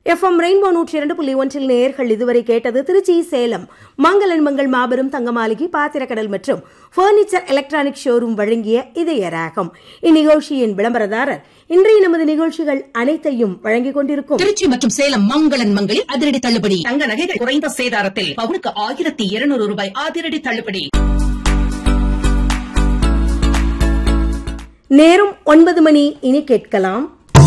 FM rainbow நூற்றி இரண்டு புள்ளி ஒன்றில் நேயர்கள் இதுவரை கேட்டது திருச்சி சேலம் மங்களன் மங்கள் மாபெரும் தங்க மாளிகை பாத்திரக்கடல் மற்றும் பர்னிச்சர் எலக்ட்ரானிக் ஷோரூம் வழங்கிய இதய ராகம் இந்நிகழ்ச்சியின் விளம்பரதாரர் இன்றைய நமது நிகழ்ச்சிகள் அனைத்தையும் வழங்கிக் கொண்டிருக்கும் திருச்சி மற்றும் சேலம் மங்களன் மங்களில் அதிரடி தள்ளுபடி தங்க நகைகள் குறைந்த சேதாரத்தில் பவுனுக்கு ஆயிரத்தி இருநூறு ரூபாய் அதிரடி தள்ளுபடி நேரம் ஒன்பது மணி இனி கேட்கலாம்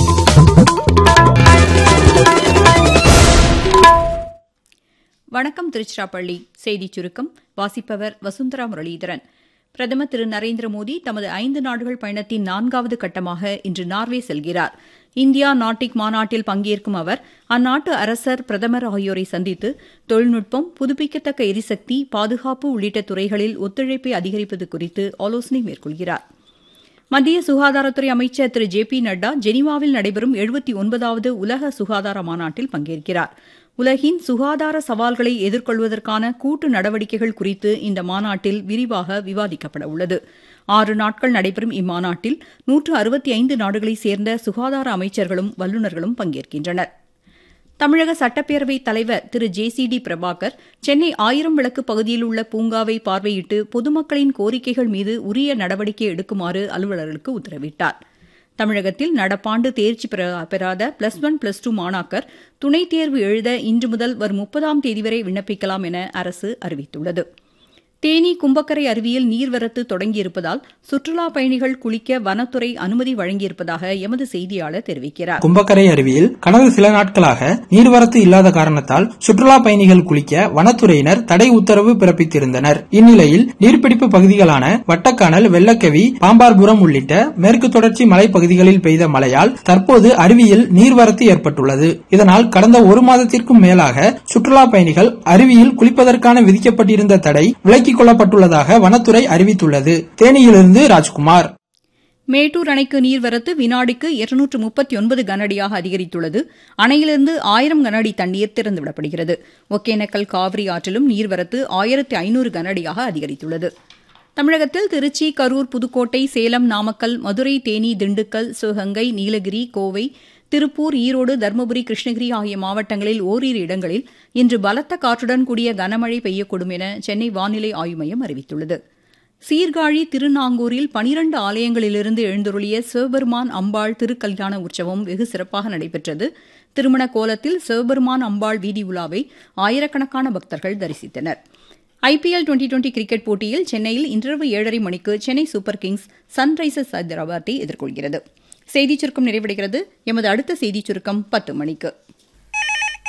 வணக்கம் திருச்சிராப்பள்ளி செய்திச் சுருக்கம் வாசிப்பவர் வசுந்தரா முரளிதரன் பிரதமர் திரு நரேந்திர மோடி தமது ஐந்து நாடுகள் பயணத்தின் நான்காவது கட்டமாக இன்று நார்வே செல்கிறார் இந்தியா நாட்டிக் மாநாட்டில் பங்கேற்கும் அவர் அந்நாட்டு அரசர் பிரதமர் ஆகியோரை சந்தித்து தொழில்நுட்பம் புதுப்பிக்கத்தக்க எரிசக்தி பாதுகாப்பு உள்ளிட்ட துறைகளில் ஒத்துழைப்பை அதிகரிப்பது குறித்து ஆலோசனை மேற்கொள்கிறார் மத்திய சுகாதாரத்துறை அமைச்சர் திரு ஜே பி நட்டா ஜெனீவாவில் நடைபெறும் எழுபத்தி ஒன்பதாவது உலக சுகாதார மாநாட்டில் பங்கேற்கிறார் உலகின் சுகாதார சவால்களை எதிர்கொள்வதற்கான கூட்டு நடவடிக்கைகள் குறித்து இந்த மாநாட்டில் விரிவாக விவாதிக்கப்பட உள்ளது ஆறு நாட்கள் நடைபெறும் இம்மாநாட்டில் நூற்று அறுபத்தி ஐந்து நாடுகளைச் சேர்ந்த சுகாதார அமைச்சர்களும் வல்லுநர்களும் பங்கேற்கின்றனர் தமிழக சட்டப்பேரவைத் தலைவர் திரு J C D Prabhakar Chennai Ayiram Vilakku பகுதியில் உள்ள பூங்காவை பார்வையிட்டு பொதுமக்களின் கோரிக்கைகள் மீது உரிய நடவடிக்கை எடுக்குமாறு அலுவலர்களுக்கு உத்தரவிட்டார் தமிழகத்தில் நடப்பாண்டு தேர்ச்சி பெறாத பிளஸ் ஒன் பிளஸ் டூ மாணாக்கர் துணைத் தேர்வு எழுத இன்று முதல் வரும் முப்பதாம் தேதி வரை விண்ணப்பிக்கலாம் என அரசு அறிவித்துள்ளது தேனி கும்பக்கரை அருவியில் நீர்வரத்து தொடங்கியிருப்பதால் சுற்றுலா பயணிகள் குளிக்க வனத்துறை அனுமதி வழங்கியிருப்பதாக எமது செய்தியாளர் தெரிவிக்கிறார் கும்பக்கரை அருவியில் கடந்த சில நாட்களாக நீர்வரத்து இல்லாத காரணத்தால் சுற்றுலா பயணிகள் குளிக்க வனத்துறையினர் தடை உத்தரவு பிறப்பித்திருந்தனர் இந்நிலையில் நீர்பிடிப்பு பகுதிகளான வட்டக்கானல் வெள்ளக்கவி பாம்பார்புரம் உள்ளிட்ட மேற்கு தொடர்ச்சி மலைப்பகுதிகளில் பெய்த மழையால் தற்போது அருவியில் நீர்வரத்து ஏற்பட்டுள்ளது இதனால் கடந்த ஒரு மாதத்திற்கும் மேலாக சுற்றுலா பயணிகள் அருவியில் குளிப்பதற்கான விதிக்கப்பட்டிருந்த தடை விலக்கிக் கொள்ளப்பட்டுள்ளதாக வனத்துறை அறிவித்துள்ளது தேனியிலிருந்து ராஜ்குமார் மேட்டூர் அணைக்கு நீர்வரத்து வினாடிக்கு இருநூற்று முப்பத்தி ஒன்பது கனஅடியாக அதிகரித்துள்ளது அணையிலிருந்து ஆயிரம் கனஅடி தண்ணீர் திறந்துவிடப்படுகிறது ஒகேனக்கல் காவிரி ஆற்றிலும் நீர்வரத்து ஆயிரத்து ஐநூறு கனஅடியாக அதிகரித்துள்ளது தமிழகத்தில் திருச்சி கரூர் புதுக்கோட்டை சேலம் நாமக்கல் மதுரை தேனி திண்டுக்கல் சிவகங்கை நீலகிரி கோவை திருப்பூர் ஈரோடு தருமபுரி கிருஷ்ணகிரி ஆகிய மாவட்டங்களில் ஓரிரு இடங்களில் இன்று பலத்த காற்றுடன் கூடிய கனமழை பெய்யக்கூடும் என சென்னை வானிலை ஆய்வு மையம் அறிவித்துள்ளது சீர்காழி திருநாங்கூரில் பனிரண்டு ஆலயங்களிலிருந்து எழுந்தருளிய சிவபெருமான் அம்பாள் திருக்கல்யாண உற்சவம் வெகு சிறப்பாக நடைபெற்றது திருமண கோலத்தில் சிவபெருமான் அம்பாள் வீதி உலாவை ஆயிரக்கணக்கான பக்தர்கள் தரிசித்தனர் ஐபிஎல் டுவெண்டி டுவெண்டி கிரிக்கெட் போட்டியில் சென்னையில் இன்றிரவு ஏழரை மணிக்கு சென்னை சூப்பர் கிங்ஸ் சன்ரைசர்ஸ் ஹைதராபாத்தை எதிர்கொள்கிறது செய்திச் சுருக்கம் நிறைவடைகிறது எமது அடுத்த செய்திச் சுருக்கம் பத்து மணிக்கு